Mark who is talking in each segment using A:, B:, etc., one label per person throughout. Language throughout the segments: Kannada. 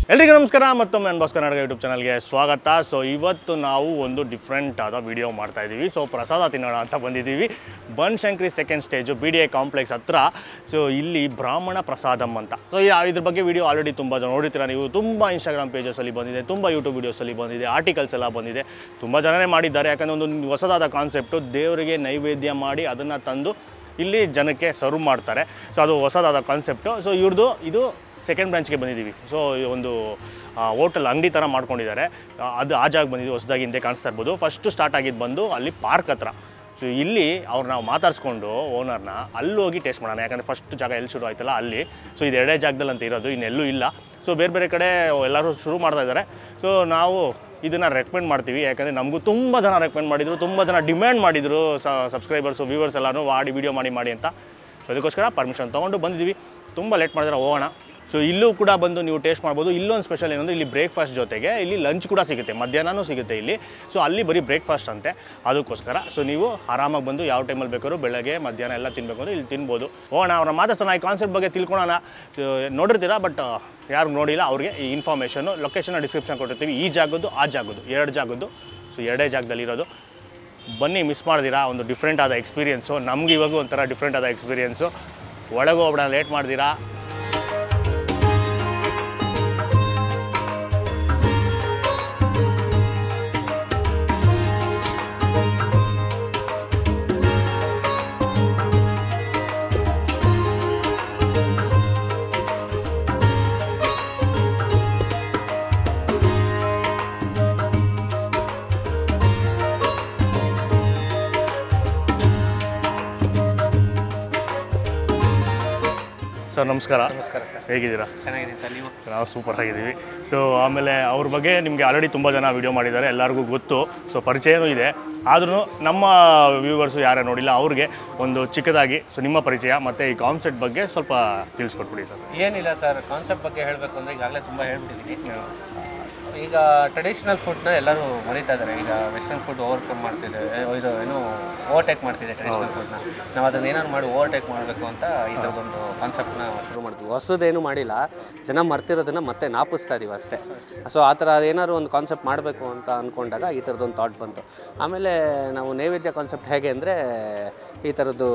A: ಎಲ್ರಿಗೂ ನಮಸ್ಕಾರ ಮತ್ತೊಮ್ಮೆ ಅನ್ಬಾಸ್ ಕರ್ನಾಟಕ ಯೂಟ್ಯೂಬ್ ಚಾನಲ್ಗೆ ಸ್ವಾಗತ ಸೊ ಇವತ್ತು ನಾವು ಒಂದು ಡಿಫ್ರೆಂಟ್ ಆದ ವಿಡಿಯೋ ಮಾಡ್ತಾ ಇದ್ದೀವಿ ಸೊ ಪ್ರಸಾದ ತಿನ್ನೋಣ ಅಂತ ಬಂದಿದ್ದೀವಿ Banashankari second stage B D A complex ಹತ್ರ ಸೊ ಇಲ್ಲಿ ಬ್ರಾಹ್ಮಣ ಪ್ರಸಾದಂ ಅಂತ ಸೊ ಇದ್ರ ಬಗ್ಗೆ ವಿಡಿಯೋ ಆಲ್ರೆಡಿ ತುಂಬ ಜನ ನೋಡಿರ್ತೀರ ನೀವು ತುಂಬ ಇನ್ಸ್ಟಾಗ್ರಾಮ್ ಪೇಜಸಲ್ಲಿ ಬಂದಿದೆ ತುಂಬ ಯೂಟ್ಯೂಬ್ ವೀಡಿಯೋಸಲ್ಲಿ ಬಂದಿದೆ ಆರ್ಟಿಕಲ್ಸ್ ಎಲ್ಲ ಬಂದಿದೆ ತುಂಬ ಜನನೇ ಮಾಡಿದ್ದಾರೆ ಯಾಕಂದರೆ ಒಂದು ಹೊಸದಾದ ಕಾನ್ಸೆಪ್ಟು ದೇವರಿಗೆ ನೈವೇದ್ಯ ಮಾಡಿ ಅದನ್ನು ತಂದು ಇಲ್ಲಿ ಜನಕ್ಕೆ ಸರ್ವ್ ಮಾಡ್ತಾರೆ ಸೊ ಅದು ಹೊಸದಾದ ಕಾನ್ಸೆಪ್ಟು ಸೊ ಇವ್ರದ್ದು ಇದು ಸೆಕೆಂಡ್ ಬ್ರಾಂಚ್ಗೆ ಬಂದಿದ್ದೀವಿ ಸೊ ಒಂದು ಹೋಟೆಲ್ ಅಂಗಡಿ ಥರ ಮಾಡ್ಕೊಂಡಿದ್ದಾರೆ ಆ, ಅದು ಆ ಜಾಗ ಬಂದಿದ್ದೀವಿ ಹೊಸದಾಗಿ ಹಿಂದೆ ಕಾಣಿಸ್ತಾ ಇರ್ಬೋದು ಫಸ್ಟು ಸ್ಟಾರ್ಟ್ ಆಗಿದ್ದು ಬಂದು ಅಲ್ಲಿ ಪಾರ್ಕ್ ಹತ್ರ ಸೊ ಇಲ್ಲಿ ಅವ್ರು ನಾವು ಮಾತಾಡ್ಸ್ಕೊಂಡು ಓನರ್ನ ಅಲ್ಲಿ ಹೋಗಿ ಟೇಸ್ಟ್ ಮಾಡೋಣ ಯಾಕಂದರೆ ಫಸ್ಟ್ ಜಾಗ ಎಲ್ಲಿ ಶುರು ಆಯ್ತಲ್ಲ ಅಲ್ಲಿ ಸೊ ಇದು ಎರಡೇ ಜಾಗದಲ್ಲಿ ಅಂತ ಇರೋದು ಇನ್ನೆಲ್ಲೂ ಇಲ್ಲ ಸೊ ಬೇರೆ ಬೇರೆ ಕಡೆ ಎಲ್ಲರೂ ಶುರು ಮಾಡ್ತಾ ಇದ್ದಾರೆ ಸೊ ನಾವು ಇದನ್ನು ರೆಕಮೆಂಡ್ ಮಾಡ್ತೀವಿ ಯಾಕಂದರೆ ನಮಗೂ ತುಂಬ ಜನ ರೆಕಮೆಂಡ್ ಮಾಡಿದರು ತುಂಬ ಜನ ಡಿಮ್ಯಾಂಡ್ ಮಾಡಿದರು ಸಬ್ಸ್ಕ್ರೈಬರ್ಸು ವ್ಯೂವರ್ಸ್ ಎಲ್ಲರೂ ಮಾಡಿ ವಿಡಿಯೋ ಮಾಡಿ ಮಾಡಿ ಅಂತ ಸೊ ಅದಕ್ಕೋಸ್ಕರ ಪರ್ಮಿಷನ್ ತೊಗೊಂಡು ಬಂದಿದ್ದೀವಿ ತುಂಬ ಲೇಟ್ ಮಾಡಿದ್ರೆ ಹೋಗೋಣ ಸೊ ಇಲ್ಲೂ ಕೂಡ ಬಂದು ನೀವು ಟೇಸ್ಟ್ ಮಾಡ್ಬೋದು ಇಲ್ಲೊಂದು ಸ್ಪೆಷಲ್ ಏನಂದರೆ ಇಲ್ಲಿ ಬ್ರೇಕ್ಫಾಸ್ಟ್ ಜೊತೆಗೆ ಇಲ್ಲಿ ಲಂಚ್ ಕೂಡ ಸಿಗುತ್ತೆ ಮಧ್ಯಾಹ್ನನೂ ಸಿಗುತ್ತೆ ಇಲ್ಲಿ ಸೊ ಅಲ್ಲಿ ಬರೀ ಬ್ರೇಕ್ಫಾಸ್ಟ್ ಅಂತೆ ಅದಕ್ಕೋಸ್ಕರ ಸೊ ನೀವು ಆರಾಮಾಗಿ ಬಂದು ಯಾವ ಟೈಮಲ್ಲಿ ಬೇಕಾದ್ರೂ ಬೆಳಗ್ಗೆ ಮಧ್ಯಾಹ್ನ ಎಲ್ಲ ತಿನ್ನಬೇಕು ಅಂದ್ರೆ ಇಲ್ಲಿ ತಿನ್ಬೋದು ಹೋಗೋಣ ಅವ್ರನ್ನ ಮಾತಾಡ್ಸೋಣ ಈ ಕಾನ್ಸೆಪ್ಟ್ ಬಗ್ಗೆ ತಿಳ್ಕೊಳೋಣ ಸೊ, ನೋಡಿರ್ತೀರಾ ಬಟ್ ಯಾರು ನೋಡಿಲ್ಲ ಅವ್ರಿಗೆ ಈ ಇನ್ಫಾರ್ಮೇಷನು ಲೊಕೇಶನ್ ಡಿಸ್ಕ್ರಿಪ್ಷನ್ ಕೊಟ್ಟಿರ್ತೀವಿ ಈ ಜಾಗದ್ದು ಆ ಜಾಗದ್ದು ಎರಡು ಜಾಗದ್ದು ಸೊ ಎರಡೇ ಜಾಗದಲ್ಲಿ ಇರೋದು ಬನ್ನಿ ಮಿಸ್ ಮಾಡ್ದಿರಾ ಒಂದು ಡಿಫ್ರೆಂಟ್ ಆದ ಎಕ್ಸ್ಪೀರಿಯೆನ್ಸು ನಮ್ಗೆ ಇವಾಗ ಒಂಥರ ಡಿಫ್ರೆಂಟ್ ಆದ ಎಕ್ಸ್ಪೀರಿಯೆನ್ಸು ಒಳಗೆ ಹೋಗ್ಬಿಡ ಲೇಟ್ ಮಾಡ್ದಿರಾ ಸರ್ ನಮಸ್ಕಾರ
B: ನಮಸ್ಕಾರ ಸರ್
A: ಹೇಗಿದ್ದೀರಾ
B: ಚೆನ್ನಾಗಿದ್ದೀನಿ ಸರ್ ನೀವು
A: ನಾವು ಸೂಪರ್ ಆಗಿದ್ದೀವಿ ಸೊ ಆಮೇಲೆ ಅವ್ರ ಬಗ್ಗೆ ನಿಮಗೆ ಆಲ್ರೆಡಿ ತುಂಬ ಜನ ವಿಡಿಯೋ ಮಾಡಿದ್ದಾರೆ ಎಲ್ಲರಿಗೂ ಗೊತ್ತು ಸೊ ಪರಿಚಯನೂ ಇದೆ ಆದ್ರೂ ನಮ್ಮ ವ್ಯೂವರ್ಸು ಯಾರೇ ನೋಡಿಲ್ಲ ಅವ್ರಿಗೆ ಒಂದು ಚಿಕ್ಕದಾಗಿ ಸೊ ನಿಮ್ಮ ಪರಿಚಯ ಮತ್ತು ಈ ಕಾನ್ಸೆಪ್ಟ್ ಬಗ್ಗೆ ಸ್ವಲ್ಪ ತಿಳಿಸ್ಕೊಟ್ಬಿಡಿ ಸರ್
B: ಏನಿಲ್ಲ ಸರ್ ಕಾನ್ಸೆಪ್ಟ್ ಬಗ್ಗೆ ಹೇಳಬೇಕು ಅಂದರೆ ಈಗಾಗಲೇ ತುಂಬ ಹೇಳ್ಬಿಟ್ಟಿದ್ದೀನಿ ಈಗ ಟ್ರೆಡಿಷ್ನಲ್ ಫುಡ್ನ ಎಲ್ಲರೂ ಮರಿತಾ ಇದ್ದಾರೆ ಈಗ ವೆಸ್ಟರ್ನ್ ಫುಡ್ ಓವರ್ಕಮ್ ಮಾಡ್ತಿದೆ ಏ, ಇದು ಏನು ಓವರ್ಟೇಕ್ ಮಾಡ್ತಿದೆ ಟ್ರೆಡಿಷ್ನಲ್ ಫುಡ್ನ ನಾವು ಅದನ್ನ ಏನಾದ್ರು ಮಾಡಿ ಓವರ್ಟೇಕ್ ಮಾಡಬೇಕು ಅಂತ ಈ ಥರದೊಂದು ಕಾನ್ಸೆಪ್ಟ್ನ ಶುರು ಮಾಡ್ತೀವಿ ಹೊಸದೇನು ಮಾಡಿಲ್ಲ ಜನ ಮರ್ತಿರೋದನ್ನ ಮತ್ತೆ ನಾಪಿಸ್ತಾ ಇದೀವಿ ಅಷ್ಟೇ ಸೊ ಆ ಥರ ಏನಾದ್ರು ಒಂದು ಕಾನ್ಸೆಪ್ಟ್ ಮಾಡಬೇಕು ಅಂತ ಅಂದ್ಕೊಂಡಾಗ ಈ ಥರದೊಂದು ಥಾಟ್ ಬಂತು ಆಮೇಲೆ ನಾವು ನೈವೇದ್ಯ ಕಾನ್ಸೆಪ್ಟ್ ಹೇಗೆ ಅಂದರೆ ಈ ಥರದ್ದು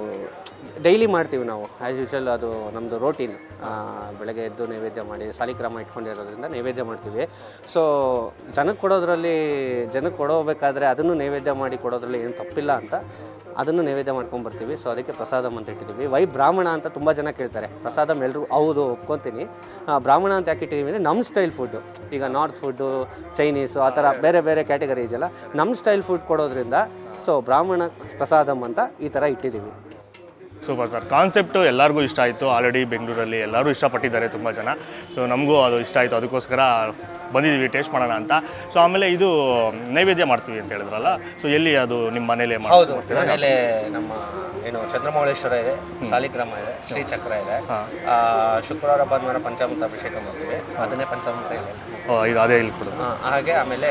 B: ಡೈಲಿ ಮಾಡ್ತೀವಿ ನಾವು ಆ್ಯಸ್ ಯೂಶಲ್ ಅದು ನಮ್ಮದು ರೋಟೀನ್ ಬೆಳಗ್ಗೆ ಎದ್ದು ನೈವೇದ್ಯ ಮಾಡಿ ಸಾಲಿಗ್ರಾಮ ಇಟ್ಕೊಂಡಿರೋದ್ರಿಂದ ನೈವೇದ್ಯ ಮಾಡ್ತೀವಿ ಸೊ ಜನಕ್ಕೆ ಕೊಡೋದ್ರಲ್ಲಿ ಜನಕ್ಕೆ ಕೊಡೋಬೇಕಾದ್ರೆ ಅದನ್ನು ನೈವೇದ್ಯ ಮಾಡಿ ಕೊಡೋದ್ರಲ್ಲಿ ಏನು ತಪ್ಪಿಲ್ಲ ಅಂತ ಅದನ್ನು ನೈವೇದ್ಯ ಮಾಡ್ಕೊಂಡು ಬರ್ತೀವಿ ಸೊ ಅದಕ್ಕೆ ಪ್ರಸಾದಂ ಅಂತ ಇಟ್ಟಿದ್ದೀವಿ ವೈ ಬ್ರಾಹ್ಮಣ ಅಂತ ತುಂಬ ಜನ ಕೇಳ್ತಾರೆ ಪ್ರಸಾದಂ ಎಲ್ಲರೂ ಹೌದು ಒಪ್ಕೊತೀನಿ ಆ, ಬ್ರಾಹ್ಮಣ ಅಂತ ಯಾಕೆ ಇಟ್ಟಿದ್ದೀವಿ ಅಂದರೆ ನಮ್ಮ ಸ್ಟೈಲ್ ಫುಡ್ಡು ಈಗ ನಾರ್ತ್ ಫುಡ್ಡು ಚೈನೀಸು ಆ ಥರ ಬೇರೆ ಬೇರೆ ಕ್ಯಾಟಗರಿ ಇದೆಯಲ್ಲ ನಮ್ಮ ಸ್ಟೈಲ್ ಫುಡ್ ಕೊಡೋದ್ರಿಂದ ಸೊ ಬ್ರಾಹ್ಮಣ ಪ್ರಸಾದಂ ಅಂತ ಈ ಥರ ಇಟ್ಟಿದ್ದೀವಿ
A: ಸೂಪರ್ ಸರ್ ಕಾನ್ಸೆಪ್ಟು ಎಲ್ಲರಿಗೂ ಇಷ್ಟ ಆಯಿತು ಆಲ್ರೆಡಿ ಬೆಂಗಳೂರಲ್ಲಿ ಎಲ್ಲರೂ ಇಷ್ಟಪಟ್ಟಿದ್ದಾರೆ ತುಂಬ ಜನ ಸೊ ನಮಗೂ ಅದು ಇಷ್ಟ ಆಯಿತು ಅದಕ್ಕೋಸ್ಕರ ಬಂದಿದ್ದೀವಿ ಟೇಸ್ಟ್ ಮಾಡೋಣ ಅಂತ ಸೊ ಆಮೇಲೆ ಇದು ನೈವೇದ್ಯ ಮಾಡ್ತೀವಿ ಅಂತ ಹೇಳಿದ್ರಲ್ಲ ಸೊ ಎಲ್ಲಿ ಅದು ನಿಮ್ಮ ಮನೇಲಿ
B: ಹೌದು
A: ಮಾಡ್ತೀರಾ
B: ಮನೇಲೆ ನಮ್ಮ ಏನು ಚಂದ್ರಮೌಳೇಶ್ವರ ಇದೆ ಸಾಲಿಗ್ರಾಮ ಇದೆ ಶ್ರೀಚಕ್ರ ಇದೆ ಆ, ಶುಕ್ರವಾರ ಭಾನುವಾರ ಪಂಚಾಮೃತ ಅಭಿಷೇಕ ಮಾಡ್ತೀವಿ ಅದನ್ನೇ ಪಂಚಾಮೃತ ಇದೆ
A: ಓ, ಇದು ಅದೇ ಇಲ್ಲಿ ಕೊಡೋದು
B: ಆ, ಹಾಗೆ ಆಮೇಲೆ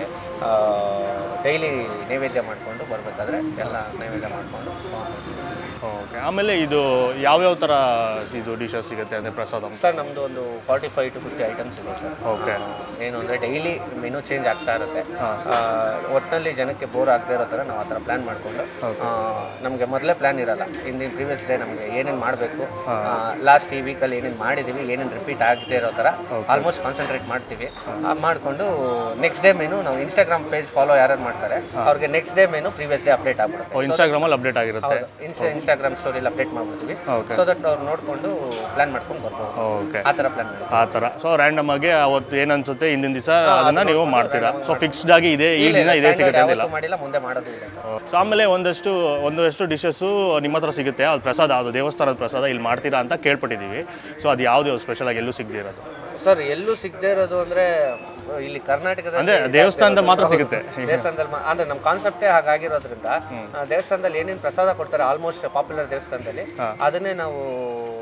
B: ಡೈಲಿ ನೈವೇದ್ಯ ಮಾಡಿಕೊಂಡು ಬರಬೇಕಾದ್ರೆ ಎಲ್ಲ ನೈವೇದ್ಯ ಮಾಡಿಕೊಂಡು
A: ಓಕೆ ಆಮೇಲೆ ಇದು ಯಾವ್ಯಾವ ಥರ ಇದು ಡಿಶಸ್ ಸಿಗುತ್ತೆ ಅಂದರೆ ಪ್ರಸಾದ
B: ಸರ್ ನಮ್ಮದು ಒಂದು forty five to fifty items ಇದೆ ಸರ್
A: ಓಕೆ
B: ಏನು ಅಂದರೆ ಡೈಲಿ ಮೆನು ಚೇಂಜ್ ಆಗ್ತಾ ಇರುತ್ತೆ ಆ, ಒಟ್ಟಿನಲ್ಲಿ ಜನಕ್ಕೆ ಬೋರ್ ಆಗದೆ ಇರೋ ಥರ ನಾವು ಆ ಥರ ಪ್ಲ್ಯಾನ್ ಮಾಡಿಕೊಂಡು ನಮಗೆ ಮೊದಲೇ ಪ್ಲ್ಯಾನ್ ಇರಲ್ಲ ಹಿಂದಿನ ಪ್ರೀವಿಯಸ್ ಡೇ ನಮಗೆ ಏನೇನು ಮಾಡಬೇಕು ಲಾಸ್ಟ್ ಈ ವೀಕಲ್ಲಿ ಏನೇನು ಮಾಡಿದ್ದೀವಿ ಏನೇನು ರಿಪೀಟ್ ಆಗದೆ ಇರೋ ಥರ ಆಲ್ಮೋಸ್ಟ್ ಕಾನ್ಸಂಟ್ರೇಟ್ ಮಾಡ್ತೀವಿ ಮಾಡಿಕೊಂಡು ನೆಕ್ಸ್ಟ್ ಡೇ ಮೆನು ನಾವು ಇನ್ಸ್ಟಾಗ್ರಾಮ್ ಪೇಜ್ ಫಾಲೋ ಯಾರು ಮಾಡ್ತಾರೆ ಅವ್ರಿಗೆ next day menu previous day update ಆಗ್ಬಿಡುತ್ತೆ
A: ಇನ್ಸ್ಟಾಗ್ರಾಮಲ್ಲಿ ಅಪ್ಡೇಟ್ ಆಗಿರುತ್ತೆ
B: ಇನ್ಸ್ಟಾ ಇನ್ಸ್ಟಾಗ್ರಾಮ್ ಸ್ಟೋರಿಲಿ ಅಪ್ಡೇಟ್ ಮಾಡ್ಬಿಡ್ತೀವಿ
A: Okay.
B: ಸೊ ದಟ್ ಅವ್ರು ನೋಡಿಕೊಂಡು ಪ್ಲ್ಯಾನ್ ಮಾಡ್ಕೊಂಡು ಬರ್ಬೋದು
A: ಓಕೆ
B: ಆ ಥರ ಪ್ಲ್ಯಾನ್ ಮಾಡಿ
A: ಆ ಥರ ಸೊ ರ್ಯಾಂಡಮ್ ಆಗಿ ಅವತ್ತು ಏನು ಅನ್ಸುತ್ತೆ ಹಿಂದಿನ ದಿವಸ ಅದನ್ನ ನೀವು ಮಾಡ್ತೀರಾ ಸೊ ಫಿಕ್ಸ್ಡ್ ಆಗಿ ಇದೆ ಈ ದಿನ ಇದೇ ಸಿಗುತ್ತೆ ಅಂತಿಲ್ಲ
B: ಯಾವತ್ತೂ ಮಾಡಿಲ್ಲ ಮುಂದೆ ಮಾಡೋದು ಇಲ್ಲ ಸರ್
A: ಸೊ ಆಮೇಲೆ ಒಂದಷ್ಟು ಒಂದಷ್ಟು ಡಿಶಸ್ಸು ನಿಮ್ಮ ಹತ್ರ ಸಿಗುತ್ತೆ ಅದು ಪ್ರಸಾದ ಅದು ದೇವಸ್ಥಾನದ ಪ್ರಸಾದ ಇಲ್ಲಿ ಮಾಡ್ತೀರಾ ಅಂತ ಕೇಳ್ಪಟ್ಟಿದ್ದೀವಿ ಸೊ ಅದು ಯಾವುದು ಸ್ಪೆಷಲ್ ಆಗಿ ಎಲ್ಲೂ ಸಿಗದೆ ಇರೋದು
B: ಸರ್ ಎಲ್ಲೂ ಸಿಗದೆ ಇರೋದು ಅಂದ್ರೆ ಇಲ್ಲಿ ಕರ್ನಾಟಕದಲ್ಲಿ
A: ಅಂದ್ರೆ ದೇವಸ್ಥಾನದಲ್ಲಿ ಮಾತ್ರ ಸಿಗುತ್ತೆ
B: ದೇವಸ್ಥಾನದಲ್ಲಿ ಮಾ- ಅಂದ್ರೆ ನಮ್ಮ ಕಾನ್ಸೆಪ್ಟೇ ಹಾಗಾಗಿರೋದ್ರಿಂದ ಆ, ದೇವಸ್ಥಾನದಲ್ಲಿ ಏನೇನು ಪ್ರಸಾದ ಕೊಡ್ತಾರೆ ಆಲ್ಮೋಸ್ಟ್ ಪಾಪ್ಯುಲರ್ ದೇವಸ್ಥಾನದಲ್ಲಿ ಅದನ್ನೇ ನಾವು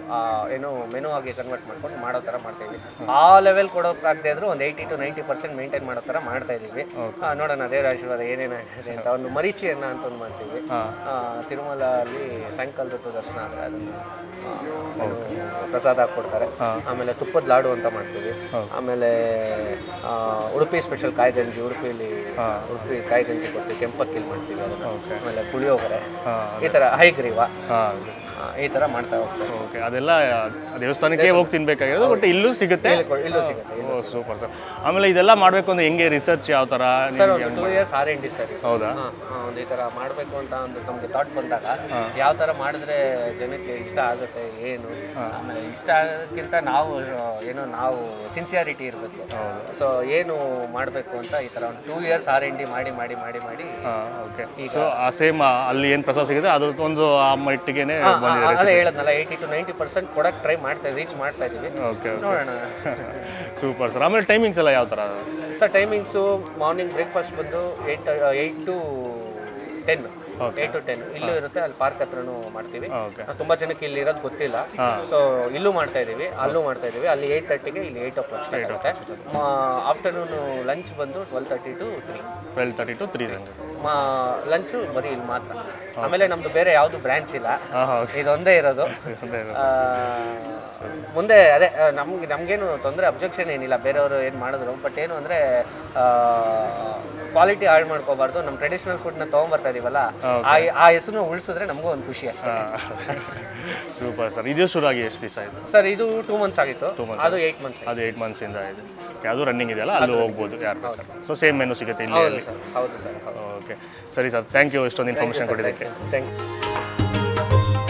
B: ಆ, ಏನು ಮೆನು ಆಗಿ ಕನ್ವರ್ಟ್ ಮಾಡ್ಕೊಂಡು ಮಾಡೋ ಥರ ಮಾಡ್ತೀವಿ ಆ ಲೆವೆಲ್ ಕೊಡೋಕ್ಕಾಗದೇ ಇದ್ರೂ ಒಂದು eighty to ninety percent maintain ಮಾಡೋ ಥರ ಮಾಡ್ತಾ ಇದ್ದೀವಿ ಆ, ನೋಡೋಣ ದೇವರ ಆಶೀರ್ವಾದ ಏನೇನಾಗಿದೆ ಅಂತ ಒಂದು ಮರೀಚಿಯನ್ನ ಅಂತ ಒಂದು ಮಾಡ್ತೀವಿ ಆ, ತಿರುಮಲ ಅಲ್ಲಿ ಸಾಯಂಕಾಲದ ಹೊತ್ತು ದರ್ಶನ ಆದರೆ ಅದನ್ನು ಆ, ಏನು ಪ್ರಸಾದ ಕೊಡ್ತಾರೆ ಆಮೇಲೆ ತುಪ್ಪದ ಲಾಡು ಅಂತ ಮಾಡ್ತೀವಿ ಆಮೇಲೆ ಆ, ಉಡುಪಿ ಸ್ಪೆಷಲ್ ಕಾಯಿ ಗಂಜಿ ಉಡುಪಿಲಿ ಉಡುಪಿ ಕಾಯಿ ಗಂಜಿ ಕೊಡ್ತೀವಿ ಕೆಂಪಕ್ಕಿಲ್ ಮಾಡ್ತೀವಿ ಅದನ್ನು ಆಮೇಲೆ ಪುಳಿಯೋಗರೆ ಈ ಥರ ಹೈಗ್ರೀವ
A: ಹಾಂ
B: ಆ, ಈ ಥರ ಮಾಡ್ತಾ ಹೋಗ್ತಾರೆ
A: ಓಕೆ ಅದೆಲ್ಲ ದೇವಸ್ಥಾನಕ್ಕೆ ಹೋಗಿ ತಿನ್ಬೇಕಾಗಿರೋದು ಬಟ್ ಇಲ್ಲೂ ಸಿಗುತ್ತೆ
B: ಇಲ್ಲಿ ಕೊ- ಇಲ್ಲೂ ಸಿಗುತ್ತೆ
A: ಓ ಸೂಪರ್ ಸರ್ ಆಮೇಲೆ ಇದೆಲ್ಲ ಮಾಡಬೇಕು ಅಂದ್ರೆ ಹೆಂಗೆ ರಿಸರ್ಚ್ ಯಾವ ಥರ
B: ಸರ್ ಒಂದು two years R and D sir
A: ಹೌದಾ
B: ಒಂದು ಈ ಥರ ಮಾಡಬೇಕು ಅಂತ ಒಂದು ನಮಗೆ ಥಾಟ್ ಬಂದಾಗ ಯಾವ ಥರ ಮಾಡಿದ್ರೆ ಜನಕ್ಕೆ ಇಷ್ಟ ಆಗುತ್ತೆ ಏನು ಆಮೇಲೆ ಇಷ್ಟ ಆಗೋಕ್ಕಿಂತ ನಾವು ಆ, ಏನೋ ನಾವು ಸಿನ್ಸಿಯಾರಿಟಿ ಇರಬೇಕು ಸೊ ಏನು ಮಾಡಬೇಕು ಅಂತ ಈ ಥರ ಒಂದು two years R and D ಮಾಡಿ ಮಾಡಿ ಮಾಡಿ ಮಾಡಿ
A: ಹಾಂ ಓಕೆ ಸೊ ಆ ಸೇಮ್ ಅಲ್ಲಿ ಏನು ಪ್ರಸಾದ ಸಿಗುತ್ತೆ ಅದ್ರದ್ದು ಒಂದು ಆ ಮಟ್ಟಿಗೆನೆ ಬಂದಿದೆ
B: ಅದೇ ಹೇಳದ್ನಲ್ಲ ಏಯ್ಟಿ ಟು ನೈಂಟಿ ಪರ್ಸೆಂಟ್ ಕೊಡಕ್ಕೆ ಟ್ರೈ ಮಾಡ್ತಾ ರೀಚ್ ಮಾಡ್ತಾ ಇದೀವಿ
A: ಓಕೆ
B: ನೋಡೋಣ
A: ಸೂಪರ್ ಸರ್ ಆಮೇಲೆ ಟೈಮಿಂಗ್ಸ್ ಎಲ್ಲ ಯಾವ ಥರ
B: ಸರ್ ಟೈಮಿಂಗ್ಸು ಮಾರ್ನಿಂಗ್ ಬ್ರೇಕ್ಫಾಸ್ಟ್ ಬಂದು eight eight to ten eight to ten ಇಲ್ಲೂ ಇರುತ್ತೆ ಅಲ್ಲಿ ಪಾರ್ಕ್ ಹತ್ರನೂ ಮಾಡ್ತೀವಿ
A: ಓಕೆ
B: ಆ, ತುಂಬಾ ಜನಕ್ಕೆ ಇಲ್ಲಿ ಇರೋದು ಗೊತ್ತಿಲ್ಲ ಸೊ ಇಲ್ಲೂ ಮಾಡ್ತಾ ಇದೀವಿ ಅಲ್ಲೂ ಮಾಡ್ತಾ ಇದೀವಿ ಅಲ್ಲಿ ಏಯ್ಟ್ ತರ್ಟಿಗೆ ಇಲ್ಲಿ ಏಯ್ಟ್ ಓ ಕ್ಲಾಕ್ ಸ್ಟಾರ್ಟ್ ಆಗುತ್ತೆ ಆಫ್ಟರ್ನೂನ್ ಲಂಚ್ ಬಂದು twelve thirty to three
A: twelve thirty to three ತನಕ
B: ಮಾ ಲಂಚು ಬರೀ ಇಲ್ಲಿ ಮಾತ್ರ ಆಮೇಲೆ ನಮ್ದು ಬೇರೆ ಯಾವುದು ಬ್ರಾಂಚ್ ಇಲ್ಲ
A: ಹಾಂ ಹಾಂ ಓಕೆ
B: ಇದೊಂದೇ ಇರೋದು
A: ಅದೇ
B: ಆ, ಮುಂದೆ ಅದೇ ಆ, ನಮ್ಗೆ ನಮಗೇನು ತೊಂದರೆ ಅಬ್ಜೆಕ್ಷನ್ ಏನಿಲ್ಲ ಬೇರೆಯವರು ಏನು ಮಾಡಿದ್ರು ಬಟ್ ಏನು ಅಂದರೆ ಕ್ವಾಲಿಟಿ ಹಾಳು ಮಾಡ್ಕೋಬಾರ್ದು ನಮ್ಮ ಟ್ರೆಡಿಷನಲ್ ಫುಡ್ನ ತೊಗೊಂಬರ್ತಾ ಇದೀವಲ್ಲ ಆ ಆ ಹೆಸರು ಉಳಿಸಿದ್ರೆ ನಮಗೂ ಒಂದು ಖುಷಿ ಅಷ್ಟೇ
A: ಸೂಪರ್ ಸರ್ ಇದು ಶುರು ಆಗಿ ಎಷ್ಟು ದಿವಸ ಆಯಿತು
B: ಸರ್ ಇದು ಟೂ ಮಂತ್ಸ್ ಆಗಿತ್ತು ಅದು ಏಯ್ಟ್ ಮಂತ್ಸ್
A: ಅದು ಏಯ್ಟ್ ಮಂತ್ಸಿಂದ ಇದೆ ಯಾವುದು ರನ್ನಿಂಗ್ ಇದೆಯಲ್ಲ ಅಲ್ಲೂ ಹೋಗ್ಬೋದು ಯಾರು ಬೇಕಾದ್ರೆ ಸೊ ಸೇಮ್ ಮೆನು ಸಿಗುತ್ತೆ ಇಲ್ಲಿ
B: ಹೌದು ಸರ್ ಹೌದು ಸರ್ ಹೌದು
A: ಓಕೆ ಸರಿ ಸರ್ ಥ್ಯಾಂಕ್ ಯು ಇಷ್ಟೊಂದು ಇನ್ಫಾರ್ಮೇಷನ್ ಕೊಟ್ಟಿದ್ದಕ್ಕೆ
B: ಥ್ಯಾಂಕ್ ಯು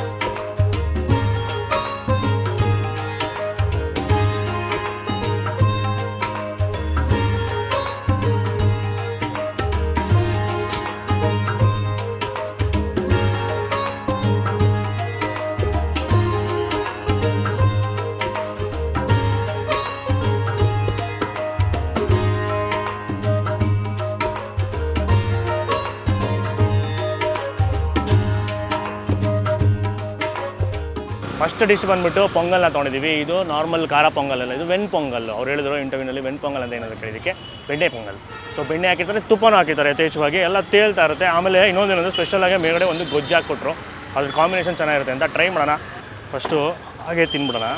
A: ಫಸ್ಟ್ ಡಿಶ್ ಬಂದ್ಬಿಟ್ಟು ಪೊಂಗಲ್ನ ತೊಗೊಂಡಿದ್ದೀವಿ ಇದು ನಾರ್ಮಲ್ ಖಾರ ಪೊಂಗಲ್ ಅಲ್ಲ ಇದು ವೆಣ್ ಪೊಂಗಲ್ ಅವ್ರು ಹೇಳಿದ್ರು ಇಂಟರ್ವ್ಯೂನಲ್ಲಿ ವೆಣ್ ಪೊಂಗಲ್ ಅಂತ ಏನಾದ್ರು ಕೇಳಿದ್ದಕ್ಕೆ ಬೆಣ್ಣೆ ಪೊಂಗಲ್ ಸೊ ಬೆಣ್ಣೆ ಹಾಕಿರ್ತಾರೆ ತುಪ್ಪನೂ ಹಾಕಿರ್ತಾರೆ ಯಥೇಚ್ಛವಾಗಿ ಎಲ್ಲ ತೇಲ್ತಾ ಇರುತ್ತೆ ಆಮೇಲೆ ಇನ್ನೊಂದೇನಂದ್ರೆ ಸ್ಪೆಷಲಾಗಿ ಮೇಲ್ಗಡೆ ಒಂದು ಗೊಜ್ಜು ಹಾಕ್ಕೊಟ್ರು ಅದ್ರ ಕಾಂಬಿನೇಷನ್ ಚೆನ್ನಾಗಿರುತ್ತೆ ಅಂತ ಟ್ರೈ ಮಾಡೋಣ ಫಸ್ಟು ಹಾಗೆ ತಿನ್ಬಿಡೋಣ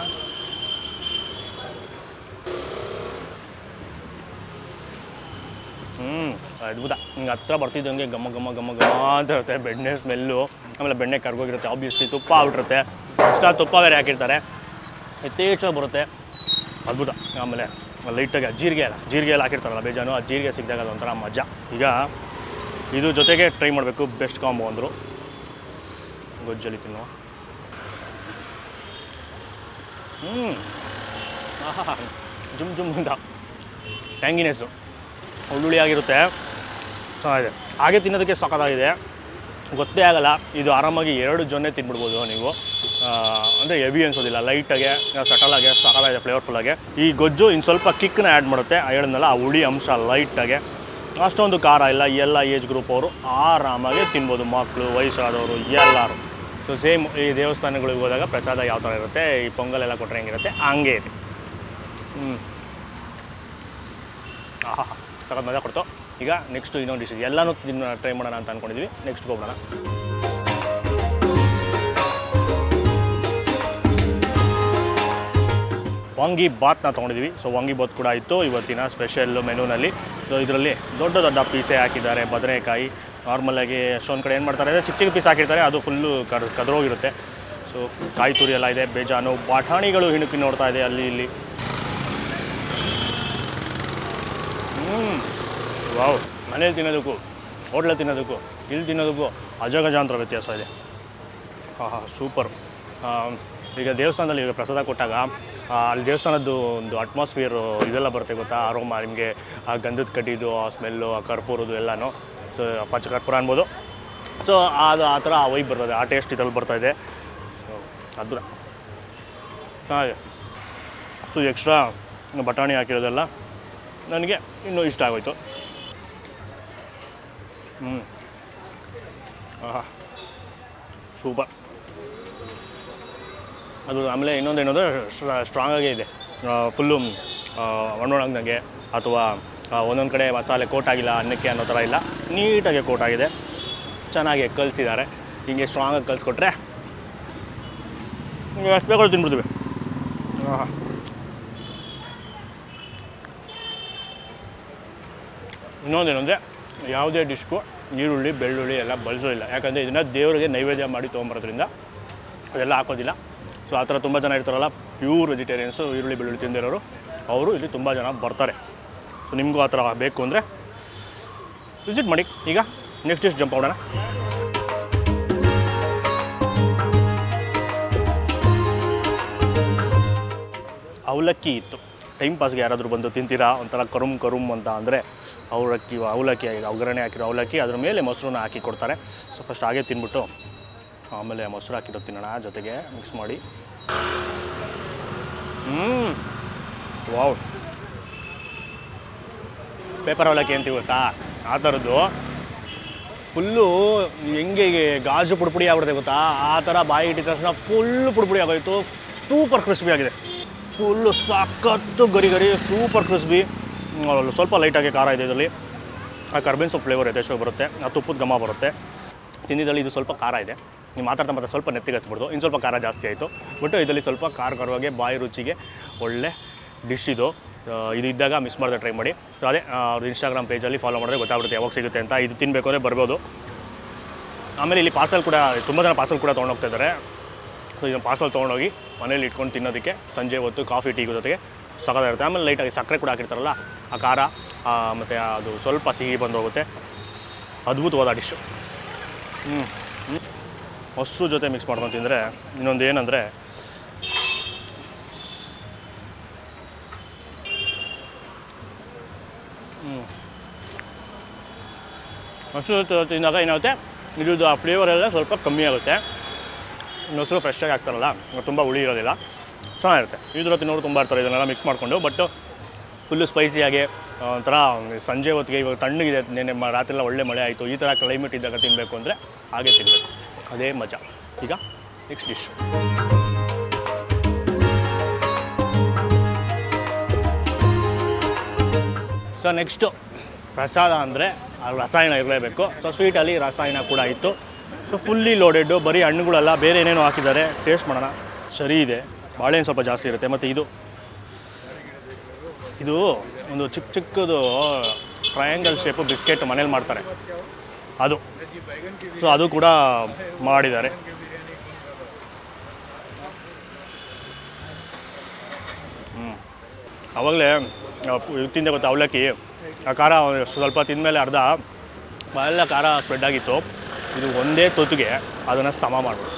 A: ಹ್ಞೂ ಅದ್ಭುತ ಹಿಂಗೆ ಹತ್ರ ಬರ್ತಿದ್ದಂಗೆ ಘಮ ಘಮ ಘಮ ಘಮ ಅಂತ ಇರುತ್ತೆ ಬೆಣ್ಣೆ ಸ್ಮೆಲ್ಲು ಆಮೇಲೆ ಬೆಣ್ಣೆ ಕರ್ಗೋಗಿರುತ್ತೆ ಆಬ್ವಿಯಸ್ಲಿ ತುಪ್ಪ ಆಗ್ಬಿಟ್ಟಿರುತ್ತೆ ಎಕ್ಸ್ಟ್ರಾ ತುಪ್ಪ ಬೇರೆ ಹಾಕಿರ್ತಾರೆ ಯಥೇಚ್ಛವಾಗಿ ಬರುತ್ತೆ ಅದ್ಭುತ ಆಮೇಲೆ ಲೈಟಾಗಿ ಜೀರಿಗೆ ಎಲ್ಲ ಜೀರಿಗೆ ಎಲ್ಲ ಹಾಕಿರ್ತಾರಲ್ಲ ಬೇಜಾನು ಆ ಜೀರಿಗೆ ಸಿಕ್ಕಿದಾಗ ಅದೊಂಥರ ಮಜಾ ಈಗ ಇದು ಜೊತೆಗೆ ಟ್ರೈ ಮಾಡಬೇಕು ಬೆಸ್ಟ್ ಕಾಂಬೋ ಅಂದರು ಗೊಜ್ಜಲ್ಲಿ ತಿನ್ನುವ ಹ್ಞೂ ಆಹಾ ಜುಮ್ ಜುಮ್ ಅಂತ ಟ್ಯಾಂಗಿನೆಸ್ಸು ಹುಳ್ಳುಳಿ ಆಗಿರುತ್ತೆ ಚೆನ್ನಾಗಿದೆ ಹಾಗೆ ತಿನ್ನೋದಕ್ಕೆ ಸಖತ್ತಾಗಿದೆ ಗೊತ್ತೇ ಆಗಲ್ಲ ಇದು ಆರಾಮಾಗಿ ಎರಡು ಜೊನ್ನೆ ತಿನ್ಬಿಡ್ಬೋದು ನೀವು ಅಂದರೆ ಹೆವಿ ಅನ್ಸೋದಿಲ್ಲ ಲೈಟಾಗೆ ಸಟಲಾಗೆ ಸಖತ್ತಾಗಿದೆ ಫ್ಲೇವರ್ಫುಲ್ಲಾಗೆ ಈ ಗೊಜ್ಜು ಇನ್ನು ಸ್ವಲ್ಪ ಕಿಕ್ಕನ್ನ ಆ್ಯಡ್ ಮಾಡುತ್ತೆ ಆ ಹೇಳಿದ್ನಲ್ಲ ಆ ಹುಳಿ ಅಂಶ ಲೈಟಾಗೆ ಅಷ್ಟೊಂದು ಖಾರ ಇಲ್ಲ ಎಲ್ಲ ಏಜ್ ಗ್ರೂಪ್ ಅವರು ಆರಾಮಾಗಿ ತಿನ್ಬೋದು ಮಕ್ಕಳು ವಯಸ್ಸಾದವರು ಎಲ್ಲರೂ ಸೊ ಸೇಮ್ ಈ ದೇವಸ್ಥಾನಗಳಿಗೆ ಹೋದಾಗ ಪ್ರಸಾದ ಯಾವ ಥರ ಇರುತ್ತೆ ಈ ಪೊಂಗಲ್ ಎಲ್ಲ ಕೊಟ್ಟರೆ ಹೆಂಗಿರುತ್ತೆ ಹಂಗೆ ಇದೆ ಹ್ಞೂ ಆಹಾ ಸಖತ್ ಮಜಾ ಕೊಡ್ತು ಈಗ ನೆಕ್ಸ್ಟ್ ಇನ್ನೊಂದು ಡಿಶ್ ಎಲ್ಲನೂ ತಿನ್ನ ಟ್ರೈ ಮಾಡೋಣ ಅಂತ ಅಂದ್ಕೊಂಡಿದ್ವಿ ನೆಕ್ಸ್ಟ್ ಹೋಗೋಣ ವಾಂಗಿ ಬಾತ್ನ ತೊಗೊಂಡಿದ್ವಿ ಸೊ ವಾಂಗಿ ಬಾತ್ ಕೂಡ ಇತ್ತು ಇವತ್ತಿನ ಸ್ಪೆಷಲ್ ಮೆನುನಲ್ಲಿ ಸೊ ಇದರಲ್ಲಿ ದೊಡ್ಡ ದೊಡ್ಡ ಪೀಸೆ ಹಾಕಿದ್ದಾರೆ ಬದನೆಕಾಯಿ ನಾರ್ಮಲಾಗಿ ಅಷ್ಟೊಂದು ಕಡೆ ಏನು ಮಾಡ್ತಾರೆ ಅಂದರೆ ಚಿಕ್ಕ ಚಿಕ್ಕ ಪೀಸ್ ಹಾಕಿರ್ತಾರೆ ಅದು ಫುಲ್ಲು ಕರ್ ಕದ್ರೋಗಿರುತ್ತೆ ಸೊ ಕಾಯಿ ತುರಿ ಎಲ್ಲ ಇದೆ ಬೇಜಾನು ಬಾಟಾಣಿಗಳು ಹಿಣುಕಿ ನೋಡ್ತಾ ಇದೆ ಅಲ್ಲಿ ಇಲ್ಲಿ ಹ್ಞೂ ವಾವ್ ಮನೇಲಿ ತಿನ್ನೋದಕ್ಕೂ ಹೋಟ್ಲಲ್ಲಿ ತಿನ್ನೋದಕ್ಕೂ ಇಲ್ಲಿ ತಿನ್ನೋದಕ್ಕೂ ಅಜಗಜಾಂತರ ವ್ಯತ್ಯಾಸ ಇದೆ ಹಾಂ ಹಾಂ ಸೂಪರ್ ಈಗ ದೇವಸ್ಥಾನದಲ್ಲಿ ಈಗ ಪ್ರಸಾದ ಕೊಟ್ಟಾಗ ಆ, ಅಲ್ಲಿ ದೇವಸ್ಥಾನದ್ದು ಒಂದು ಅಟ್ಮಾಸ್ಫಿಯರು ಇದೆಲ್ಲ ಬರುತ್ತೆ ಗೊತ್ತಾ ಆರೋಮ ನಿಮಗೆ ಆ ಗಂಧದ ಕಡ್ಡಿದು ಆ ಸ್ಮೆಲ್ಲು ಆ ಕರ್ಪೂರದು ಎಲ್ಲನೂ ಸೊ ಪಂಚ ಕರ್ಪೂರ ಅನ್ಬೋದು ಸೊ ಅದು ಆ ಥರ ಆ ವೈಬ್ ಬರ್ತದೆ ಆ ಟೇಸ್ಟ್ ಇದ್ರಲ್ಲಿ ಬರ್ತಾಯಿದೆ ಸೊ ಅದ್ಭುತ ಹಾಗೆ ಸೊ ಎಕ್ಸ್ಟ್ರಾ ಬಟಾಣಿ ಹಾಕಿರೋದೆಲ್ಲ ನನಗೆ ಇನ್ನೂ ಇಷ್ಟ ಆಗೋಯ್ತು ಹ್ಞೂ ಆಹಾ ಸೂಪರ್ ಅದು ಆಮೇಲೆ ಇನ್ನೊಂದು ಏನಂದರೆ ಸ್ಟ್ರಾಂಗ್ ಆಗೇ ಇದೆ ಫುಲ್ಲು ಒಣೊಣಗ್ದಂಗೆ ಅಥವಾ ಒಂದೊಂದು ಕಡೆ ಮಸಾಲೆ ಕೋಟ್ ಆಗಿಲ್ಲ ಅನ್ನಕ್ಕೆ ಅನ್ನೋ ಥರ ಇಲ್ಲ ನೀಟಾಗಿ ಕೋಟ್ ಆಗಿದೆ ಚೆನ್ನಾಗಿ ಕಲಿಸಿದ್ದಾರೆ ಹಿಂಗೆ ಸ್ಟ್ರಾಂಗಾಗಿ ಕಲಿಸ್ಕೊಟ್ರೆ ಎಷ್ಟು ಬೇಕಾದ್ರೂ ತಿನ್ಬಿಡ್ತೀವಿ ಆಹಾ. ಇನ್ನೊಂದೇನೆಂದರೆ ಯಾವುದೇ ಡಿಶ್ಗೂ ಈರುಳ್ಳಿ ಬೆಳ್ಳುಳ್ಳಿ ಎಲ್ಲ ಬಳಸೋದಿಲ್ಲ ಯಾಕಂದರೆ ಇದನ್ನು ದೇವರಿಗೆ ನೈವೇದ್ಯ ಮಾಡಿ ತೊಗೊಂಬರೋದ್ರಿಂದ ಅದೆಲ್ಲ ಹಾಕೋದಿಲ್ಲ ಸೊ ಆ ಥರ ತುಂಬ ಜನ ಇರ್ತಾರಲ್ಲ ಪ್ಯೂರ್ ವೆಜಿಟೇರಿಯನ್ಸು ಈರುಳ್ಳಿ ಬೆಳ್ಳುಳ್ಳಿ ತಿಂದಿರೋರು ಅವರು ಇಲ್ಲಿ ತುಂಬ ಜನ ಬರ್ತಾರೆ ಸೊ ನಿಮಗೂ ಆ ಥರ ಬೇಕು ಅಂದರೆ ವಿಸಿಟ್ ಮಾಡಿ ಈಗ ನೆಕ್ಸ್ಟ್ ಡಿಶ್ ಜಂಪ್ ಮಾಡೋಣ ಅವಲಕ್ಕಿ ಇತ್ತು ಟೈಮ್ ಪಾಸ್ಗೆ ಯಾರಾದರೂ ಬಂದು ತಿಂತೀರಾ ಒಂಥರ ಕರುಮ್ ಕರುಮ್ ಅಂತ ಅಂದರೆ ಅವಲಕ್ಕಿ ಅವಲಕ್ಕಿ ಒಗ್ಗರಣೆ ಹಾಕಿರೋ ಅವಲಕ್ಕಿ ಅದ್ರ ಮೇಲೆ ಮೊಸರನ್ನ ಹಾಕಿ ಕೊಡ್ತಾರೆ ಸೊ ಫಸ್ಟ್ ಹಾಗೆ ತಿನ್ಬಿಟ್ಟು ಆಮೇಲೆ ಮೊಸರು ಹಾಕಿರೋ ತಿನ್ನೋಣ ಜೊತೆಗೆ ಮಿಕ್ಸ್ ಮಾಡಿ ಹ್ಞೂ ವಾವ್ ಪೇಪರ್ ಅವಲಕ್ಕಿ ಅಂತೀವಿ ಗೊತ್ತಾ ಆ ಥರದ್ದು ಫುಲ್ಲು ಹೆಂಗೆ ಹೀಗೆ ಗಾಜು ಪುಡಿ ಆಗ್ಬಿಡುತ್ತೆ ಗೊತ್ತಾ ಆ ಥರ ಬಾಯಿ ಇಟ್ಟಿದ ತಕ್ಷಣ ಫುಲ್ ಪುಡಿ ಆಗೋಯ್ತು ಸೂಪರ್ ಕ್ರಿಸ್ಪಿ ಆಗಿದೆ ಫುಲ್ಲು ಸಖತ್ತು ಗರಿ ಗರಿ ಸೂಪರ್ ಕ್ರಿಸ್ಪಿ ಸ್ವಲ್ಪ ಲೈಟಾಗಿ ಖಾರ ಇದೆ ಇದರಲ್ಲಿ ಆ ಕರ್ಬೇವಿನ ಸೊಪ್ಪು ಫ್ಲೇವರ್ ಯಥೇಚ್ಛ ಬರುತ್ತೆ ಆ ತುಪ್ಪದ ಘಮ ಬರುತ್ತೆ ತಿಂದಿದ್ದಲ್ಲಿ ಇದು ಸ್ವಲ್ಪ ಖಾರ ಇದೆ ನೀವು ಮಾತಾಡ್ತಾ ಮಾತ್ರ ಸ್ವಲ್ಪ ನೆತ್ತಿಗೆ ಹತ್ಬಿಡ್ದು ಇನ್ನು ಸ್ವಲ್ಪ ಖಾರ ಜಾಸ್ತಿ ಆಯಿತು ಬಟ್ ಇದರಲ್ಲಿ ಸ್ವಲ್ಪ ಖಾರ ಖಾರವಾಗಿ ಬಾಯಿ ರುಚಿಗೆ ಒಳ್ಳೆ ಡಿಶ್ ಇದು ಆ, ಇದು ಇದ್ದಾಗ ಮಿಸ್ ಮಾಡಿದ್ರೆ ಟ್ರೈ ಮಾಡಿ ಸೊ ಅದೇ ಅವ್ರ ಇನ್ಸ್ಟಾಗ್ರಾಮ್ ಪೇಜಲ್ಲಿ ಫಾಲೋ ಮಾಡಿದ್ರೆ ಗೊತ್ತಾಗ್ಬಿಡುತ್ತೆ ಯಾವಾಗ ಸಿಗುತ್ತೆ ಅಂತ ಇದು ತಿನ್ನಬೇಕು ಅಂದರೆ ಬರ್ಬೋದು ಆಮೇಲೆ ಇಲ್ಲಿ ಪಾರ್ಸಲ್ ಕೂಡ ತುಂಬ ಜನ ಪಾರ್ಸಲ್ ಕೂಡ ತೊಗೊಂಡೋಗ್ತಾ ಇದ್ದಾರೆ ಸೊ ಇದನ್ನು ಪಾರ್ಸಲ್ ತೊಗೊಂಡೋಗಿ ಮನೇಲಿ ಇಟ್ಕೊಂಡು ತಿನ್ನೋದಕ್ಕೆ ಸಂಜೆ ಹೊತ್ತು ಕಾಫಿ ಟೀ ಜೊತೆಗೆ ಸಖತ್ತಾಗಿರುತ್ತೆ ಆಮೇಲೆ ಲೈಟಾಗಿ ಸಕ್ಕರೆ ಕೂಡ ಹಾಕಿರ್ತಾರಲ್ಲ ಆ ಖಾರ ಮತ್ತು ಅದು ಸ್ವಲ್ಪ ಸಿಹಿ ಬಂದು ಹೋಗುತ್ತೆ ಅದ್ಭುತವಾದ ಡಿಶ್ಶು ಹ್ಞೂ ಹ್ಞೂ ಮೊಸರು ಜೊತೆ ಮಿಕ್ಸ್ ಮಾಡ್ಕೊಂಡು ತಿಂದರೆ ಇನ್ನೊಂದು ಏನಂದರೆ ಹ್ಞೂ ಮೊಸರು ಜೊತೆ ತಿಂದಾಗ ಏನಾಗುತ್ತೆ ಇದ್ರದ್ದು ಆ ಫ್ಲೇವರ್ ಎಲ್ಲ ಸ್ವಲ್ಪ ಕಮ್ಮಿ ಆಗುತ್ತೆ ಮೊಸರು ಫ್ರೆಶ್ಶಾಗಿ ಹಾಕ್ತಾರಲ್ಲ ತುಂಬ ಹುಳಿ ಇರೋದಿಲ್ಲ ಚೆನ್ನಾಗಿರುತ್ತೆ ಇದ್ರ ತಿನ್ನೋರು ತುಂಬ ಇರ್ತಾರೆ ಇದನ್ನೆಲ್ಲ ಮಿಕ್ಸ್ ಮಾಡಿಕೊಂಡು ಬಟ್ ಫುಲ್ಲು ಸ್ಪೈಸಿಯಾಗಿ ಒಂಥರ ಸಂಜೆ ಹೊತ್ತಿಗೆ ಇವಾಗ ತಣ್ಣಗಿದೆ ನೆನ್ನೆ ಮ ರಾತ್ರಿ ಎಲ್ಲ ಒಳ್ಳೆ ಮಳೆ ಆಯಿತು ಈ ಥರ ಕ್ಲೈಮೇಟ್ ಇದ್ದಾಗ ತಿನ್ನಬೇಕು ಅಂದರೆ ಹಾಗೆ ತಿನ್ನಬೇಕು ಅದೇ ಮಜಾ ಈಗ ನೆಕ್ಸ್ಟ್ ಡಿಶ್ ಸೊ ನೆಕ್ಸ್ಟು ಪ್ರಸಾದ ಅಂದರೆ ರಸಾಯನ ಇರಲೇಬೇಕು ಸೊ ಸ್ವೀಟಲ್ಲಿ ರಸಾಯನ ಕೂಡ ಇತ್ತು ಸೊ ಫುಲ್ಲಿ ಲೋಡೆಡ್ಡು ಬರೀ ಹಣ್ಣುಗಳೆಲ್ಲ ಬೇರೆ ಏನೇನೋ ಹಾಕಿದ್ದಾರೆ ಟೇಸ್ಟ್ ಮಾಡೋಣ ಸರಿ ಇದೆ ಬಾಳೆಹಣ್ಣು ಸ್ವಲ್ಪ ಜಾಸ್ತಿ ಇರುತ್ತೆ ಮತ್ತು ಇದು ಇದು ಒಂದು ಚಿಕ್ಕ ಚಿಕ್ಕದು ಟ್ರಯಾಂಗಲ್ ಶೇಪು ಬಿಸ್ಕೆಟ್ ಮನೇಲಿ ಮಾಡ್ತಾರೆ ಅದು ಸೊ ಅದು ಕೂಡ ಮಾಡಿದ್ದಾರೆ ಹ್ಞೂ ಆವಾಗಲೇ ತಿಂದೆ ಗೊತ್ತಾ ಅವಲಕ್ಕಿ ಆ ಖಾರ ಸ್ವಲ್ಪ ತಿಂದಮೇಲೆ ಅರ್ಧ ಎಲ್ಲ ಖಾರ ಸ್ಪ್ರೆಡ್ ಆಗಿತ್ತು ಇದು ಒಂದೇ ತೊತ್ತಿಗೆ ಅದನ್ನು ಸಮ ಮಾಡ್ಬೋದು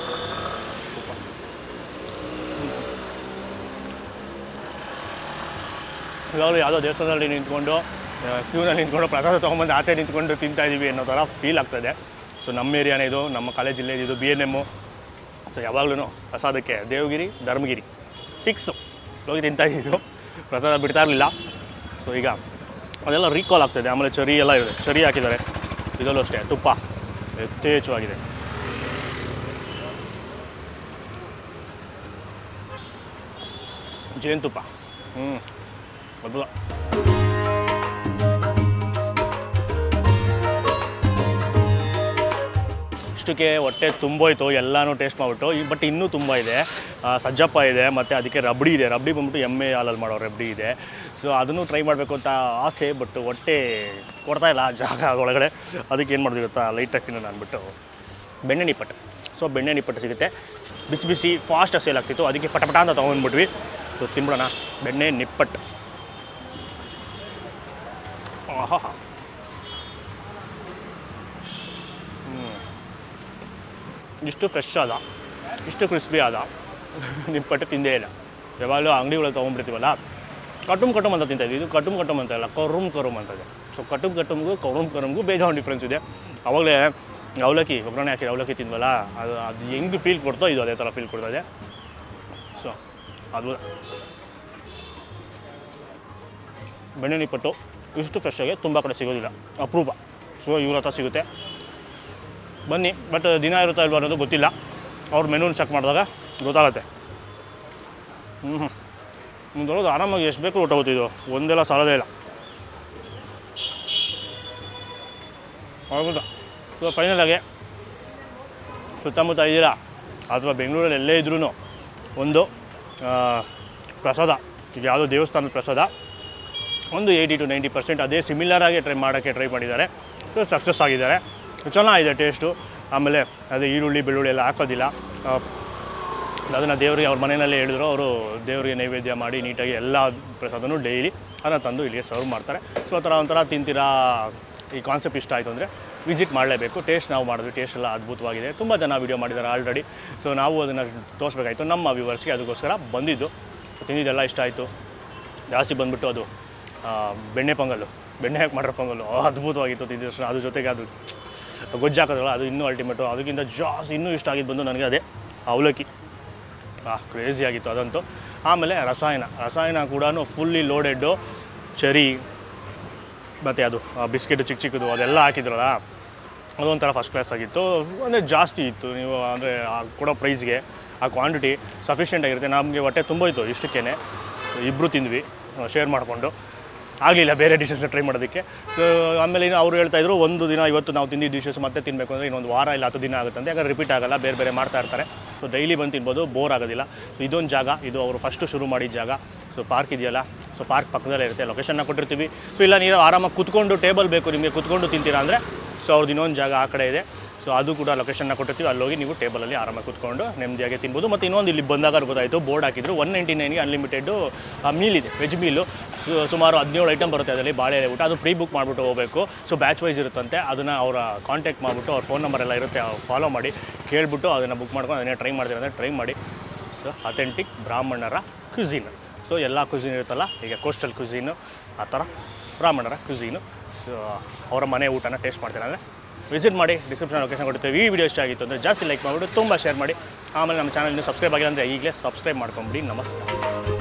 A: ಇವಾಗಲೂ ಯಾವುದೋ ದೇವಸ್ಥಾನದಲ್ಲಿ ನಿಂತ್ಕೊಂಡು ಕ್ಯೂನಲ್ಲಿ ನಿಂತ್ಕೊಂಡು ಪ್ರಸಾದ ತೊಗೊಂಬಂದು ಆಚೆ ನಿಂತ್ಕೊಂಡು ತಿಂತಾ ಇದ್ದೀವಿ ಅನ್ನೋ ಥರ ಫೀಲ್ ಆಗ್ತದೆ ಸೊ ನಮ್ಮ ಏರಿಯಾನೇ ಇದು ನಮ್ಮ ಕಾಲೇಜ್ ಜಿಲ್ಲೆ ಇದು ಬಿ ಎನ್ ಎಮ್ಮು ಸೊ ಯಾವಾಗಲೂ ಪ್ರಸಾದಕ್ಕೆ ದೇವಗಿರಿ ಧರ್ಮಗಿರಿ ಫಿಕ್ಸು ಹೋಗಿ ತಿಂತಾ ಇದ್ದು ಪ್ರಸಾದ ಬಿಡ್ತಾ ಇರಲಿಲ್ಲ ಸೊ ಈಗ ಅದೆಲ್ಲ ರೀಕಾಲ್ ಆಗ್ತದೆ ಆಮೇಲೆ ಚರಿ ಎಲ್ಲ ಇದೆ ಚರಿ ಹಾಕಿದ್ದಾರೆ ಇದರಲ್ಲೂ ಅಷ್ಟೇ ತುಪ್ಪ ಯಥೇಚ್ಛವಾಗಿದೆ ಜೇನುತುಪ್ಪ ಹ್ಞೂ ಅದ್ಭುತ ಇಷ್ಟಕ್ಕೆ ಹೊಟ್ಟೆ ತುಂಬೋಯ್ತು ಎಲ್ಲನೂ ಟೇಸ್ಟ್ ಮಾಡಿಬಿಟ್ಟು ಬಟ್ ಇನ್ನೂ ತುಂಬ ಇದೆ ಆ, ಸಜ್ಜಪ್ಪ ಇದೆ ಮತ್ತು ಅದಕ್ಕೆ ರಬಡಿ ಇದೆ ರಬಡಿ ಬಂದ್ಬಿಟ್ಟು ಎಮ್ಮೆ ಹಾಲಲ್ಲಿ ಮಾಡೋ ರಬಡಿ ಇದೆ ಸೊ ಅದನ್ನು ಟ್ರೈ ಮಾಡಬೇಕು ಅಂತ ಆಸೆ ಬಟ್ ಹೊಟ್ಟೆ ಕೊಡ್ತಾ ಇಲ್ಲ ಜಾಗ ಒಳಗಡೆ ಅದಕ್ಕೆ ಏನು ಮಾಡಿದ್ವಿ ಗೊತ್ತಾ ಲೈಟಾಗಿ ತಿನ್ನೋಣ ಅಂದ್ಬಿಟ್ಟು ಬೆಣ್ಣೆ ನಿಪ್ಪಟ್ಟು ಸೊ ಬೆಣ್ಣೆ ನಿಪ್ಪಟ್ಟು ಸಿಗುತ್ತೆ ಬಿಸಿ ಬಿಸಿ ಫಾಸ್ಟಾಗಿ ಸೇಲ್ ಆಗ್ತಿತ್ತು ಅದಕ್ಕೆ ಪಟ ಪಟ ಅಂತ ತೊಗೊಂಡ್ಬಿಟ್ವಿ ಸೊ ತಿನ್ಬಿಡೋಣ ಬೆಣ್ಣೆ ನಿಪ್ಪಟ್ಟು ಆಹಾ ಇಷ್ಟು ಫ್ರೆಶ್ ಆದ ಇಷ್ಟು ಕ್ರಿಸ್ಪಿ ಆದ ನಿಪ್ಪಟ್ಟು ತಿಂದೇ ಇಲ್ಲ ಯಾವಾಗಲೂ ಅಂಗಡಿಗಳಲ್ಲಿ ತೊಗೊಂಡ್ಬಿಡ್ತೀವಲ್ಲ ಕಟುಮ್ ಕಟುಮ್ ಅಂತ ತಿಂತಾ ಇದ್ವಿ ಇದು ಕಟುಮ್ ಕಟುಮ್ ಅಂತ ಇಲ್ಲ ಕರುಮ್ ಕರುಮ್ ಅಂತದೆ ಸೊ ಕಟುಮ್ ಕಟುಮ್ಗೂ ಕರುಮ್ ಕರುಮ್ಗೂ ಬೇಜಾನ್ ಡಿಫ್ರೆನ್ಸ್ ಇದೆ ಅವಾಗಲೇ ಅವಲಕ್ಕಿ ಒಗ್ಗರಣೆ ಹಾಕಿ ಅವಲಕ್ಕಿ ತಿಂದ್ವಲ್ಲ ಅದು ಅದು ಹೆಂಗೆ ಫೀಲ್ ಕೊಡ್ತೋ ಇದು ಅದೇ ಥರ ಫೀಲ್ ಕೊಡ್ತದೆ ಸೊ ಅದು ಬೆಣ್ಣೆ ನಿಪ್ಪಟ್ಟು ಇಷ್ಟು ಫ್ರೆಶ್ಶಾಗಿ ತುಂಬ ಕಡೆ ಸಿಗೋದಿಲ್ಲ ಅಪರೂಪ ಸೊ ಇವ್ರ ಹತ್ರ ಸಿಗುತ್ತೆ ಬನ್ನಿ ಬಟ್ ದಿನ ಇರುತ್ತಾ ಇಲ್ವಾ ಅನ್ನೋದು ಗೊತ್ತಿಲ್ಲ ಅವ್ರ ಮೆನೂನ ಚೆಕ್ ಮಾಡಿದಾಗ ಗೊತ್ತಾಗುತ್ತೆ ಹ್ಞೂ ಹ್ಞೂ ಮುಂದೊಳಗೆ ಆರಾಮಾಗಿ ಎಷ್ಟು ಬೇಕು ಊಟ ಹೋಗ್ತಿದ್ದು ಒಂದೆಲ್ಲ ಸಾಲದೇ ಇಲ್ಲ ಹೌದಾ ಇವಾಗ ಫೈನಲ್ ಆಗಿ ಸುತ್ತಮುತ್ತ ಇದ್ದೀರಾ ಅಥವಾ ಬೆಂಗಳೂರಲ್ಲಿ ಎಲ್ಲೇ ಇದ್ರೂ ಒಂದು ಆ, ಪ್ರಸಾದ ಈಗ ಯಾವುದೋ ದೇವಸ್ಥಾನದ ಪ್ರಸಾದ ಒಂದು ಏಯ್ಟಿ ಟು ನೈಂಟಿ ಪರ್ಸೆಂಟ್ ಅದೇ ಸಿಮಿಲರ್ ಆಗಿ ಟ್ರೈ ಮಾಡೋಕ್ಕೆ ಟ್ರೈ ಮಾಡಿದ್ದಾರೆ ಸೊ ಸಕ್ಸಸ್ ಆಗಿದ್ದಾರೆ ಚೆನ್ನಾಗಿದೆ ಟೇಸ್ಟು ಆಮೇಲೆ ಅದೇ ಈರುಳ್ಳಿ ಬೆಳ್ಳುಳ್ಳಿ ಎಲ್ಲ ಹಾಕೋದಿಲ್ಲ ಆ, ಅದನ್ನು ದೇವರಿಗೆ ಅವ್ರ ಮನೆಯಲ್ಲೇ ಹೇಳಿದ್ರು ಅವರು ದೇವರಿಗೆ ನೈವೇದ್ಯ ಮಾಡಿ ನೀಟಾಗಿ ಎಲ್ಲ ಪ್ರಸಾದನೂ ಡೈಲಿ ಅದನ್ನು ತಂದು ಇಲ್ಲಿಗೆ ಸರ್ವ್ ಮಾಡ್ತಾರೆ ಸೊ ಆ ಥರ ಒಂಥರ ತಿಂತೀರಾ ಈ ಕಾನ್ಸೆಪ್ಟ್ ಇಷ್ಟ ಆಯಿತು ಅಂದರೆ ವಿಸಿಟ್ ಮಾಡಲೇಬೇಕು ಟೇಸ್ಟ್ ನಾವು ಮಾಡಿದ್ವಿ ಟೇಸ್ಟ್ ಎಲ್ಲ ಅದ್ಭುತವಾಗಿದೆ ತುಂಬ ಜನ ವೀಡಿಯೋ ಮಾಡಿದ್ದಾರೆ ಆಲ್ರೆಡಿ ಸೊ ನಾವು ಅದನ್ನು ತೋರಿಸ್ಬೇಕಾಯ್ತು ನಮ್ಮ ವ್ಯೂವರ್ಸ್ಗೆ ಅದಕ್ಕೋಸ್ಕರ ಬಂದಿದ್ದು ತಿಂದಿದ್ದೆಲ್ಲ ಇಷ್ಟ ಆಯಿತು ಜಾಸ್ತಿ ಬಂದ್ಬಿಟ್ಟು ಅದು ಆ, ಬೆಣ್ಣೆ ಪೊಂಗಲ್ಲು ಬೆಣ್ಣೆ ಹಾಕಿ ಮಾಡಿರೋ ಪೊಂಗಲ್ಲು ಆ, ಅದ್ಭುತವಾಗಿತ್ತು ತಿಂದಿದ್ದು ಅದ್ರ ಜೊತೆಗೆ ಅದು ಗೊಜ್ಜು ಹಾಕೋದ್ರಲ್ಲ ಅದು ಇನ್ನೂ ಅಲ್ಟಿಮೇಟು ಅದಕ್ಕಿಂತ ಜಾಸ್ತಿ ಇನ್ನೂ ಇಷ್ಟ ಆಗಿದ್ದು ಬಂದು ನನಗೆ ಅದೇ ಅವಲಕ್ಕಿ ಆ ಕ್ರೇಜಿ ಆಗಿತ್ತು ಅದಂತೂ ಆಮೇಲೆ ರಸಾಯನ ರಸಾಯನ ಕೂಡ ಫುಲ್ಲಿ ಲೋಡೆಡ್ಡು ಚೆರಿ ಮತ್ತು ಅದು ಬಿಸ್ಕೆಟ್ ಚಿಕ್ಕ ಚಿಕ್ಕದು ಅದೆಲ್ಲ ಹಾಕಿದ್ರಲ್ಲ ಅದೊಂಥರ ಫಸ್ಟ್ ಕ್ಲಾಸ್ ಆಗಿತ್ತು ಅಂದರೆ ಜಾಸ್ತಿ ಇತ್ತು ನೀವು ಅಂದರೆ ಕೊಡೋ ಪ್ರೈಸ್ಗೆ ಆ ಕ್ವಾಂಟಿಟಿ ಸಫಿಷಿಯೆಂಟ್ ಆಗಿರುತ್ತೆ ನಮಗೆ ಹೊಟ್ಟೆ ತುಂಬೋಯ್ತು ಇಷ್ಟಕ್ಕೇ ಇಬ್ಬರು ತಿಂದ್ವಿ ಶೇರ್ ಮಾಡಿಕೊಂಡು ಆಗಲಿಲ್ಲ ಬೇರೆ ಡಿಶಸ್ ಟ್ರೈ ಮಾಡೋದಕ್ಕೆ ಸೊ ಆಮೇಲೆ ಇನ್ನು ಅವರು ಹೇಳ್ತಾಯಿದ್ರು ಒಂದು ದಿನ ಇವತ್ತು ನಾವು ತಿಂದಿದ್ದ ಡಿಶಸ್ ಮತ್ತೆ ತಿನ್ನಬೇಕು ಅಂದರೆ ಇನ್ನೊಂದು ವಾರ ಇಲ್ಲ ಹತ್ತು ದಿನ ಆಗುತ್ತೆ ಅಂತ ಯಾಕಂದ್ರೆ ರಿಪೀಟ್ ಆಗಲ್ಲ ಬೇರೆ ಬೇರೆ ಮಾಡ್ತಾ ಇರ್ತಾರೆ ಸೊ ಡೈಲಿ ಬಂದು ತಿನ್ಬೋದು ಬೋರ್ ಆಗೋದಿಲ್ಲ ಸೊ ಇದೊಂದು ಜಾಗ ಇದು ಅವರು ಫಸ್ಟು ಶುರು ಮಾಡಿದ ಜಾಗ ಸೊ ಪಾರ್ಕ್ ಇದೆಯಲ್ಲ ಸೊ ಪಾರ್ಕ್ ಪಕ್ಕದಲ್ಲೇ ಇರುತ್ತೆ ಲೊಕೇಶನ್ನ ಕೊಟ್ಟಿರ್ತೀವಿ ಸೊ ಇಲ್ಲ ನೀವು ಆರಾಮಾಗಿ ಕುತ್ಕೊಂಡು ಟೇಬಲ್ ಬೇಕು ನಿಮಗೆ ಕುತ್ಕೊಂಡು ತಿಂತೀರಾ ಅಂದರೆ ಸೊ ಅವ್ರದ್ದು ಇನ್ನೊಂದು ಜಾಗ ಆ ಕಡೆ ಇದೆ ಸೊ ಅದು ಕೂಡ ಲೊಕೇಶನ್ನ ಕೊಟ್ಟಿರ್ತೀವಿ ಅಲ್ಲೋಗಿ ನೀವು ಟೇಬಲಲ್ಲಿ ಆರಾಮಾಗಿ ಕುತ್ಕೊಂಡು ನೆಮ್ಮದಿಯಾಗಿ ತಿನ್ಬೋದು ಮತ್ತು ಇನ್ನೊಂದು ಇಲ್ಲಿ ಬಂದಾಗ ಗೊತ್ತಾಯಿತು ಬೋರ್ಡ್ ಹಾಕಿದ್ರು ಒನ್ ನೈಂಟಿ ನೈನ್ಗೆ ಅನ್ಲಿಮಿಟೆಡ್ ಮೀಲ್ ಇದೆ ವೆಜ್ ಮೀಲು ಸುಮಾರು ಹದಿನೇಳು ಐಟಮ್ ಬರುತ್ತೆ ಅದರಲ್ಲಿ ಬಾಳೆ ಎಲೆ ಊಟ ಅದು ಪ್ರೀ ಬುಕ್ ಮಾಡಿಬಿಟ್ಟು ಹೋಗಬೇಕು ಸೊ ಬ್ಯಾಚ್ ವೈಸ್ ಇರುತ್ತಂತೆ ಅದನ್ನು ಅವರ ಕಾಂಟ್ಯಾಕ್ಟ್ ಮಾಡಿಬಿಟ್ಟು ಅವ್ರ ಫೋನ್ ನಂಬರ್ ಎಲ್ಲ ಇರುತ್ತೆ ಫಾಲೋ ಮಾಡಿ ಕೇಳಿಬಿಟ್ಟು ಅದನ್ನು ಬುಕ್ ಮಾಡ್ಕೊಂಡು ಅದನ್ನೇ ಟ್ರೈ ಮಾಡ್ತೀರ ಅಂದರೆ ಟ್ರೈ ಮಾಡಿ ಸೊ ಅಥೆಂಟಿಕ್ ಬ್ರಾಹ್ಮಣರ ಕ್ಯುಝಿನ್ ಸೊ ಎಲ್ಲ ಕ್ಯುಝಿನ್ ಇರುತ್ತಲ್ಲ ಈಗ ಕೋಸ್ಟಲ್ ಕ್ಯುಝಿನು ಆ ಥರ ಬ್ರಾಹ್ಮಣರ ಕ್ಯುಝಿನು ಸೊ ಅವರ ಮನೆ ಊಟನ ಟೇಸ್ಟ್ ಮಾಡ್ತೀನಿ ಅಂದರೆ ವಿಸಿಟ್ ಮಾಡಿ ಡಿಸ್ಕ್ರಿಪ್ಷನ್ ಲೊಕೇಶನ್ ಕೊಡ್ತೇವೆ ಈ ವಿಡಿಯೋ ಇಷ್ಟ ಆಗಿತ್ತು ಅಂದರೆ ಜಾಸ್ತಿ ಲೈಕ್ ಮಾಡಿಬಿಟ್ಟು ತುಂಬ ಶೇರ್ ಮಾಡಿ ಆಮೇಲೆ ನಮ್ಮ ಚಾನಲ್ ಇನ್ನೂ ಸಬ್ಸ್ಕ್ರೈಬ್ ಆಗಿಲ್ಲ ಅಂದರೆ ಈಗಲೇ ಸಬ್ಸ್ಕ್ರೈಬ್ ಮಾಡ್ಕೊಂಬಿಡಿ ನಮಸ್ಕಾರ